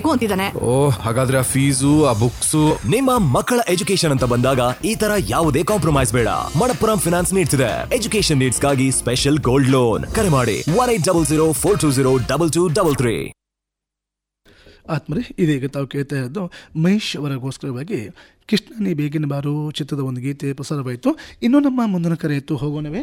ಓದ್ಬೇಕು ಅಂತಿದ್ದಾನೆ ಓ ಹಾಗಾದ್ರೆ ಆ ಫೀಸು ಆ ಬುಕ್ಸು ನಿಮ್ಮ ಮಕ್ಕಳ ಎಜುಕೇಶನ್ ಅಂತ ಬಂದಾಗ ಈ ತರ ಯಾವುದೇ ಕಾಂಪ್ರಮೈಸ್ ಬೇಡ ಮಣಪ್ಪುರಂ ಫಿನಾನ್ಸ್ ನೀಡ್ಸ್ ಇದೆ ಎಜುಕೇಶನ್ ನೀಡ್ಸ್ ಗಾಗಿ ಸ್ಪೆಷಲ್ ಗೋಲ್ಡ್ ಲೋನ್ ಕರೆ ಮಾಡಿ one eight double zero four two zero double two double three ಆತ್ಮರಿ ಇದೀಗ ತಾವು ಕೇಳ್ತಾ ಇರೋದು ಮಹೇಶ್ ಅವರಿಗೋಸ್ಕರವಾಗಿ ಕೃಷ್ಣನಿ ಬೇಗಿನ ಬಾರು ಚಿತ್ರದ ಒಂದು ಗೀತೆ ಪ್ರಸಾರವಾಯಿತು ಇನ್ನು ನಮ್ಮ ಮುಂದಿನ ಕರೆ ಇತ್ತು ಹೋಗೋಣವೇ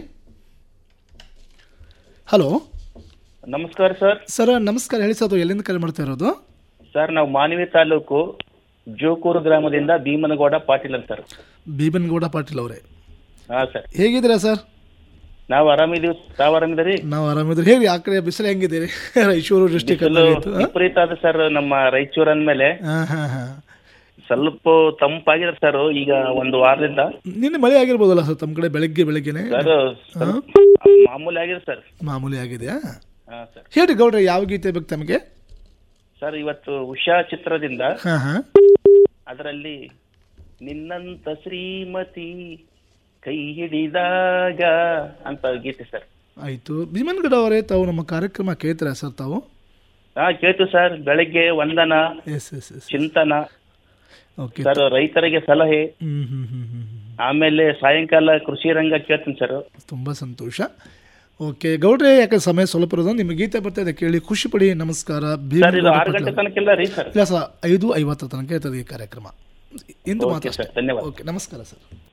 ಹಲೋ ನಮಸ್ಕಾರ ಸರ್ ಸರ್ ನಮಸ್ಕಾರ ಹೇಳಿ ಸರ್ ಅದು ಎಲ್ಲಿಂದ ಕರೆ ಮಾಡ್ತಾ ಇರೋದು ಸರ್ ನಾವು ಮಾನವಿ ತಾಲೂಕು ಜೋಕೂರು ಗ್ರಾಮದಿಂದ ಭೀಮನಗೌಡ ಪಾಟೀಲ್ ಅಂತ ಸರ್ ಬೀಬನ್ಗೌಡ ಪಾಟೀಲ್ ಅವರೇ ಹಾ ಸರ್ ಹೇಗಿದ್ದೀರಾ ಸರ್ ನಾವು ಆರಾಮಿದೀವಿ ತಾವು ಆರಾಮಿದ್ದೀರಿ ನಾವು ಆರಾಮಿದ್ರೆ ಹೇಳಿ ಆ ಕಡೆ ಬಿಸಿಲು ಹೆಂಗಿದ್ದೀರಿ ರಾಯಚೂರು ಡಿಸ್ಟಿಕ್ ಬಿಸಿಲು ವಿಪರೀತ ಅದ ಸರ್ ನಮ್ಮ ರಾಯಚೂರು ಅಂದ್ಮೇಲೆ ಹಾಂ ಹಾಂ ಹಾಂ ಸ್ವಲ್ಪ ತಂಪಾಗಿದೆ ಸರ್ ಈಗ ಒಂದು ವಾರದಿಂದ ನಿನ್ನೆ ಮಳೆ ಆಗಿರ್ಬೋದಲ್ಲ ಸರ್ ತಮ್ಮ ಕಡೆ ಬೆಳಗ್ಗೆ ಬೆಳಗ್ಗೆನೆ ಸರ್ ಸ್ವಲ್ಪ ಮಾಮೂಲಿ ಆಗಿದೆ ಸರ್ ಮಾಮೂಲಿ ಆಗಿದೆಯಾ ಹಾ ಸರ್ ಹೇಳಿ ಗೌಡ್ರೆ ಯಾವ ಗೀತೆ ಬೇಕು ತಮಗೆ ಸರ್ ಇವತ್ತು ಉಷಾ ಚಿತ್ರದಿಂದ ಹಾಂ ಹಾಂ ಅದರಲ್ಲಿ ನಿನ್ನಂತ ಶ್ರೀಮತಿ ಕೈ ಹಿಡಿದಾಗ ಅಂತ ಗೀತೆ ಸರ್ ಆಯಿತು ಭೀಮನ್ಗಡ ಅವರೇ ತಾವು ನಮ್ಮ ಕಾರ್ಯಕ್ರಮ ಕೇಳ್ತೀರಾ ಸರ್ ತಾವು ಹಾ ಕೇಳ್ತು ಸರ್ ಬೆಳಗ್ಗೆ ವಂದನ ಎಸ್ ಎಸ್ ಎಸ್ ಚಿಂತನ ಓಕೆ ಸರ್ ರೈತರಿಗೆ ಸಲಹೆ ಹ್ಞೂ ಹ್ಞೂ ಹ್ಞೂ ಹ್ಞೂ ಆಮೇಲೆ ಸಾಯಂಕಾಲ ಕೃಷಿ ರಂಗ ಕೇಳ್ತೀನಿ ಸರ್ ತುಂಬ ಸಂತೋಷ ಓಕೆ ಗೌಡ್ರೆ ಯಾಕೆ ಸಮಯ ಸ್ವಲ್ಪ ಇರೋದು ನಿಮ್ಮ ಗೀತೆ ಬರ್ತಾ ಇದೆ ಕೇಳಿ ಖುಷಿ ಪಡಿ ನಮಸ್ಕಾರ ಸರ್ ಇದು ಭೀಮನ್ಗೌಡ ಆರು ಪಾಟೀಲ್ ಗಂಟೆ ಅವರು. ತನಕ ಇಲ್ಲ ರೀ ಸರ್ ಇಲ್ಲ ಸರ್ ಐದು ಐವತ್ತರ ತನಕ ಇರ್ತದೆ ಈ ಕಾರ್ಯಕ್ರಮ ಇಂದು ಓಕೆ ಮಾತ್ರ ಸರ್ ಧನ್ಯವಾದ ಓಕೆ ನಮಸ್ಕಾರ ಸರ್